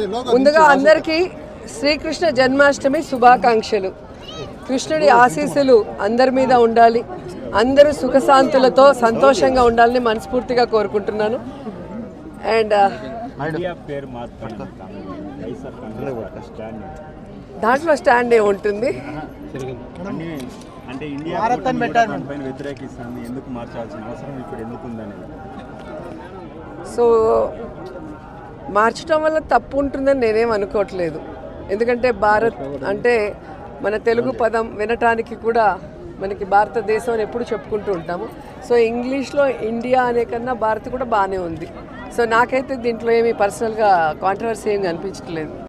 ముందుగా అందరికీ శ్రీకృష్ణ జన్మాష్టమి శుభాకాంక్షలు కృష్ణుడి ఆశీస్సులు అందరి మీద ఉండాలి అందరూ సుఖశాంతులతో సంతోషంగా ఉండాలని మనస్ఫూర్తిగా కోరుకుంటున్నాను అండ్ ఇండియా పేరు మార్చండి వైఎస్ఆర్ కాంగ్రెస్ స్టాండ్ దాంట్లో స్టాండ్ ఏ ఉంటుంది అన్ని అంటే ఇండియా పైన వ్యతిరేకిస్తుంది ఎందుకు మార్చాల్సిన అవసరం ఇప్పుడు ఎందుకు ఉందనేది సో మార్చడం వల్ల తప్పు ఉంటుందని నేనేం అనుకోవట్లేదు ఎందుకంటే భారత్ అంటే మన తెలుగు పదం వినటానికి కూడా మనకి భారతదేశం అని ఎప్పుడు చెప్పుకుంటూ ఉంటాము సో ఇంగ్లీష్లో ఇండియా అనే కన్నా భారత్ కూడా బాగానే ఉంది సో నాకైతే దీంట్లో ఏమీ పర్సనల్గా కాంట్రవర్సీ ఏమి అనిపించట్లేదు